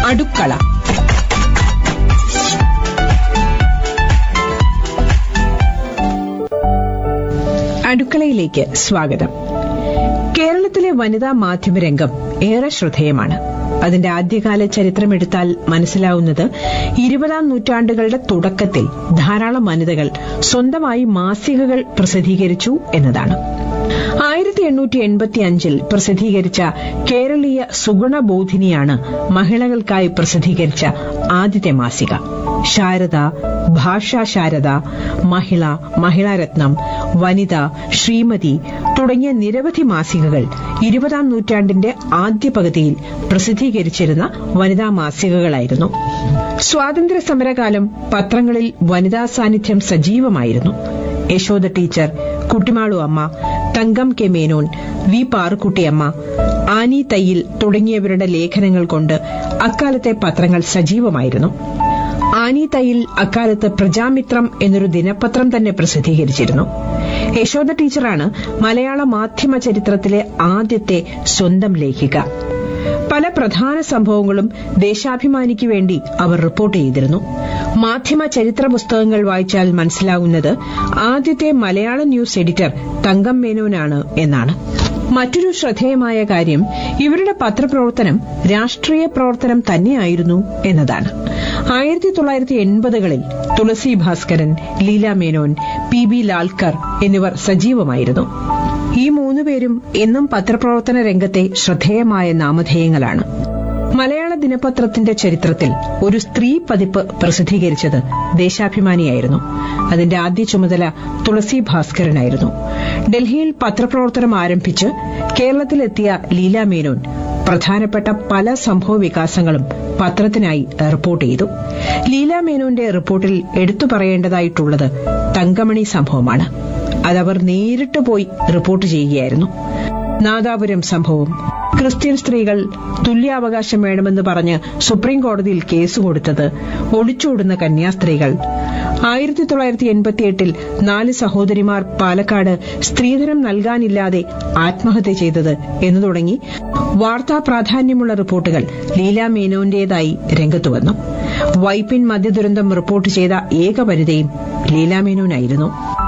അടുക്കള അടുക്കളയിലേക്ക് സ്വാഗതം കേരളത്തിലെ വനിതാ മാധ്യമരംഗം ഏറെ ശ്രദ്ധേയമാണ് അതിന്റെ ആദ്യകാല ചരിത്രമെടുത്താൽ മനസ്സിലാവുന്നത് ഇരുപതാം നൂറ്റാണ്ടുകളുടെ തുടക്കത്തിൽ ധാരാളം വനിതകൾ സ്വന്തമായി മാസികകൾ പ്രസിദ്ധീകരിച്ചു എന്നതാണ് ആയിരത്തി എണ്ണൂറ്റി എൺപത്തി അഞ്ചിൽ പ്രസിദ്ധീകരിച്ച കേരളീയ സുഗുണബോധിനിയാണ് മഹിളകൾക്കായി പ്രസിദ്ധീകരിച്ച ആദ്യത്തെ മാസിക ശാരദ ഭാഷാ ശാരദ മഹിള മഹിളാരത്നം വനിത ശ്രീമതി തുടങ്ങിയ നിരവധി മാസികകൾ ഇരുപതാം നൂറ്റാണ്ടിന്റെ ആദ്യ പകുതിയിൽ പ്രസിദ്ധീകരിച്ചിരുന്ന വനിതാ മാസികകളായിരുന്നു സ്വാതന്ത്ര്യ സമരകാലം പത്രങ്ങളിൽ വനിതാ സാന്നിധ്യം സജീവമായിരുന്നു Yashoda teacher Kuttimalu Amma Thankam K Menon V Parukuttiamma Annie Thayyil തുടങ്ങിയവരുടെ ലേഖനങ്ങൾ കൊണ്ട് അക്കാലത്തെ പത്രങ്ങൾ സജീവമായിരുന്നു ആനി തയ്യിൽ അക്കാലത്ത് പ്രജാമിത്രം എന്നൊരു ദിനപത്രം തന്നെ പ്രസിദ്ധീകരിച്ചിരുന്നു യശോദ ടീച്ചറാണ് മലയാള മാധ്യമ ചരിത്രത്തിലെ ആദ്യത്തെ സ്വന്തം ലേഖിക പല പ്രധാന സംഭവങ്ങളും ദേശാഭിമാനിക്ക് വേണ്ടി അവർ റിപ്പോർട്ട് ചെയ്തിരുന്നു മാധ്യമ ചരിത്ര പുസ്തകങ്ങൾ വായിച്ചാൽ മനസ്സിലാകുന്നത് ആദ്യത്തെ മലയാള ന്യൂസ് എഡിറ്റർ തങ്കം മേനോനാണ് എന്നാണ് മറ്റൊരു ശ്രദ്ധേയമായ കാര്യം ഇവരുടെ പത്രപ്രവർത്തനം രാഷ്ട്രീയ പ്രവർത്തനം തന്നെയായിരുന്നു എന്നതാണ് ആയിരത്തി തൊള്ളായിരത്തി എൺപതുകളിൽ തുളസി ഭാസ്കരൻ ലീല മേനോൻ പി ബി ലാൽക്കർ എന്നിവർ സജീവമായിരുന്നു ഈ മൂന്നുപേരും എന്നും പത്രപ്രവർത്തന രംഗത്തെ ശ്രദ്ധേയമായ നാമധേയങ്ങളാണ് മലയാള ദിനപത്രത്തിന്റെ ചരിത്രത്തിൽ ഒരു സ്ത്രീ പതിപ്പ് പ്രസിദ്ധീകരിച്ചത് ദേശാഭിമാനിയായിരുന്നു അതിന്റെ ആദ്യ ചുമതല തുളസി ഭാസ്കരനായിരുന്നു ഡൽഹിയിൽ പത്രപ്രവർത്തനം ആരംഭിച്ച് കേരളത്തിലെത്തിയ ലീല മേനോൻ പ്രധാനപ്പെട്ട പല സംഭവ വികാസങ്ങളും പത്രത്തിനായി റിപ്പോർട്ട് ചെയ്തു ലീല മേനോന്റെ റിപ്പോർട്ടിൽ എടുത്തു പറയേണ്ടതായിട്ടുള്ളത് തങ്കമണി സംഭവമാണ് അതവർ നേരിട്ട് പോയി റിപ്പോർട്ട് ചെയ്യുകയായിരുന്നു നാദാപുരം സംഭവം ക്രിസ്ത്യൻ സ്ത്രീകൾ തുല്യാവകാശം വേണമെന്ന് പറഞ്ഞ് സുപ്രീം കോടതിയിൽ കേസ് കൊടുത്തത് ഒളിച്ചോടുന്ന കന്യാസ്ത്രീകൾ ആയിരത്തി തൊള്ളായിരത്തി എൺപത്തിയെട്ടിൽ നാല് സഹോദരിമാർ പാലക്കാട് സ്ത്രീധനം നൽകാനില്ലാതെ ആത്മഹത്യ ചെയ്തത് എന്നു തുടങ്ങി വാർത്താ പ്രാധാന്യമുള്ള റിപ്പോർട്ടുകൾ ലീല മേനോന്റേതായി രംഗത്തു വന്നു വൈപ്പിൻ മദ്യദുരന്തം റിപ്പോർട്ട് ചെയ്ത ഏക വനിതയും ലീല മേനോനായിരുന്നു